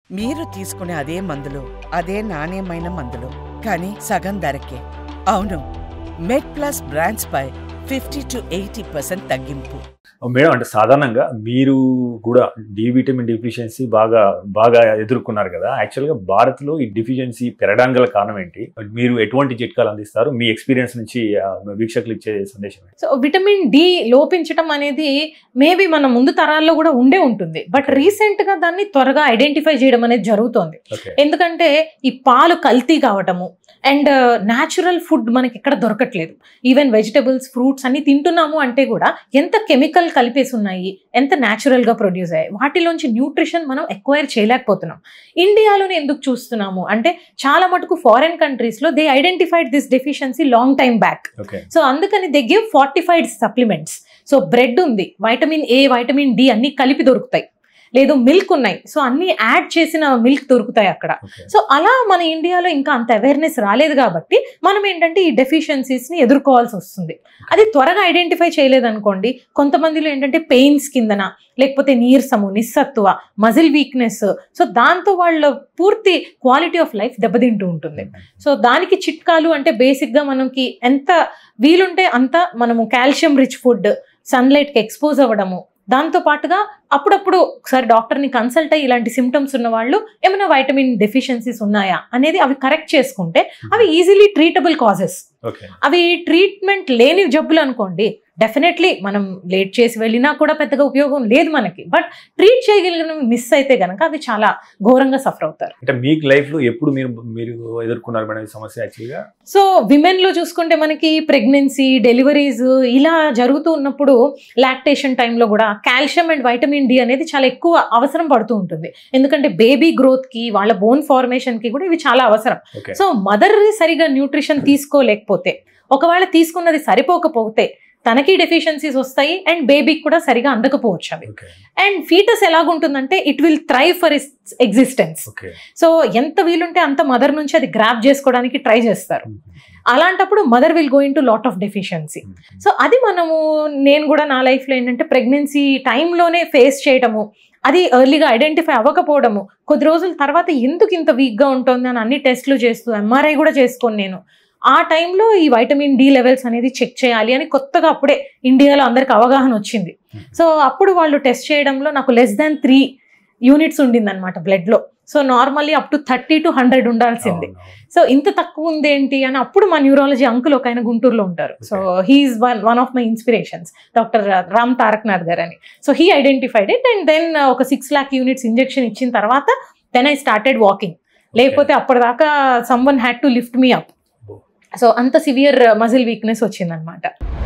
మీరు తీసుకునే అదే మందులు అదే నాణ్యమైన మందులు కానీ సగం ధరకే అవును మెడ్ ప్లస్ బ్రాండ్స్ పై ఫిఫ్టీ టు ఎయిటీ పర్సెంట్ తగ్గింపు మేడం అంటే సాధారణంగా మీరు కూడా డి విటమిన్ డిఫిషియన్సీ బాగా బాగా ఎదుర్కొన్నారు కదా యాక్చువల్గా భారత్లో ఈ డిఫిషియన్సీ పెరగడానికి గల కారణం ఏంటి మీరు ఎటువంటి చిట్కాలు అందిస్తారు మీ ఎక్స్పీరియన్స్ నుంచి ఆ, వీక్షకులు ఇచ్చే సందేశం ఏంటి? సో విటమిన్ డి లోపించటం అనేది మేబీ మన ముందు తరాల్లో కూడా ఉండే ఉంటుంది బట్ రీసెంట్ గా దాన్ని త్వరగా ఐడెంటిఫై చేయడం అనేది జరుగుతోంది ఓకే ఎందుకంటే ఈ పాలు కల్తీ కావటము అండ్ న్యాచురల్ ఫుడ్ మనకి ఎక్కడ దొరకట్లేదు ఈవెన్ వెజిటబుల్స్ ఫ్రూట్స్ అన్ని తింటున్నాము అంటే కూడా ఎంత కెమికల్ కలిపేసి ఉన్నాయి ఎంత natural గా ప్రొడ్యూస్ అయ్యాయి వాటిలోంచి న్యూట్రిషన్ మనం ఎక్వైర్ చేయలేకపోతున్నాం ఇండియాలోనే ఎందుకు చూస్తున్నాము అంటే చాలా మటుకు ఫారెన్ కంట్రీస్లో they identified this deficiency long time back okay so అందుకని they give fortified supplements so bread ఉంది వైటమిన్ ఏ వైటమిన్ డి అన్ని కలిపి దొరుకుతాయి లేదు మిల్క్ ఉన్నాయి సో అన్ని యాడ్ చేసిన మిల్క్ దొరుకుతాయి అక్కడ ఓకే సో అలా మన ఇండియాలో ఇంకా అంత అవేర్నెస్ రాలేదు కాబట్టి మనం ఏంటంటే ఈ డెఫిషియన్సీస్ ని ఎదుర్కోవాల్సి వస్తుంది అది త్వరగా ఐడెంటిఫై చేయలేదనుకోండి కొంతమందిలో ఏంటంటే పెయిన్స్ కిందన లేకపోతే నీరసము నిస్సత్తువ మజిల్ వీక్నెస్ సో దాంతో వాళ్ళ పూర్తి క్వాలిటీ ఆఫ్ లైఫ్ దెబ్బతింటూ ఉంటుంది సో దానికి చిట్కాలు అంటే బేసిక్గా మనకి ఎంత వీలుంటే అంత మనము కాల్షియం రిచ్ ఫుడ్ సన్లైట్కి ఎక్స్పోజ్ అవ్వడము దాంతో పాటుగా అప్పుడప్పుడు ఒకసారి డాక్టర్ని కన్సల్ట్ అయ్యి ఇలాంటి సిమ్టమ్స్ ఉన్న వాళ్ళు ఏమైనా వైటమిన్ డెఫిషియన్సీస్ ఉన్నాయా అనేది అవి కరెక్ట్ చేసుకుంటే అవి ఈజీలీ ట్రీటబుల్ కాజెస్ ఓకే అవి ట్రీట్మెంట్ లేని జబ్బులు అనుకోండి డెఫినెట్లీ మనం లేట్ చేసి వెళ్ళినా కూడా పెద్దగా ఉపయోగం లేదు మనకి బట్ ట్రీట్ చేయగలిగిన మిస్ అయితే గనక అవి చాలా ఘోరంగా సఫర్ అవుతారు అంటే మీకు లైఫ్ లో ఎప్పుడు మీరు మీరు ఎదుర్కొన్నారు మేడం ఈ సమస్య యాక్చువల్గా సో విమెన్ లో చూసుకుంటే మనకి ప్రెగ్నెన్సీ డెలివరీస్ ఇలా జరుగుతూ ఉన్నప్పుడు లాక్టేషన్ టైంలో కూడా కాల్షియం అండ్ వైటమిన్ డి అనేది చాలా ఎక్కువ అవసరం పడుతూ ఉంటుంది ఎందుకంటే బేబీ గ్రోత్ కి వాళ్ళ బోన్ ఫార్మేషన్ కి కూడా ఇవి చాలా అవసరం ఓకే సో మదర్ సరిగా న్యూట్రిషన్ తీసుకోలేకపోతే ఒకవేళ తీసుకున్నది సరిపోకపోతే తనకి డెఫిషియన్సీస్ వస్తాయి అండ్ బేబీకి కూడా సరిగా అందకపోవచ్చు అవి ఓకే అండ్ ఫీటస్ ఎలాగుంటుందంటే it will thrive for its existence okay so ఎంత వీలుంటే అంత మదర్ నుంచి అది గ్రాప్ చేసుకోవడానికి ట్రై చేస్తారు అలాంటప్పుడు mother will go into lot of deficiency so అది మనము నేను కూడా నా లైఫ్లో ఏంటంటే ప్రెగ్నెన్సీ టైంలోనే ఫేస్ చేయటము అది ఎర్లీగా ఐడెంటిఫై అవ్వకపోవడము కొద్ది రోజుల తర్వాత ఎందుకు ఇంత వీక్గా ఉంటుంది అని అన్ని టెస్ట్లు చేస్తూ ఎంఆర్ఐ కూడా చేసుకోను నేను ఆ టైంలో ఈ వైటమిన్ డి లెవెల్స్ అనేది చెక్ చేయాలి అని కొత్తగా అప్పుడే ఇండియాలో అందరికి అవగాహన వచ్చింది సో అప్పుడు వాళ్ళు టెస్ట్ చేయడంలో నాకు లెస్ దాన్ త్రీ యూనిట్స్ ఉండిందనమాట బ్లడ్లో so normally up to thirty to hundred ఉండాల్సింది సో ఇంత తక్కువ ఉంది ఏంటి అని అప్పుడు మా న్యూరాలజీ అంకుల్ ఒక ఆయన గుంటూరులో ఉంటారు so he is one one of my inspirations doctor Ram Taraknath గారు అని so he identified it and then ఒక సిక్స్ ల్యాక్ యూనిట్స్ ఇంజెక్షన్ ఇచ్చిన తర్వాత దెన్ ఐ స్టార్టెడ్ వాకింగ్ లేకపోతే అప్పటిదాకా someone had to lift me up so అంత సివియర్ మజిల్ వీక్నెస్ వచ్చిందనమాట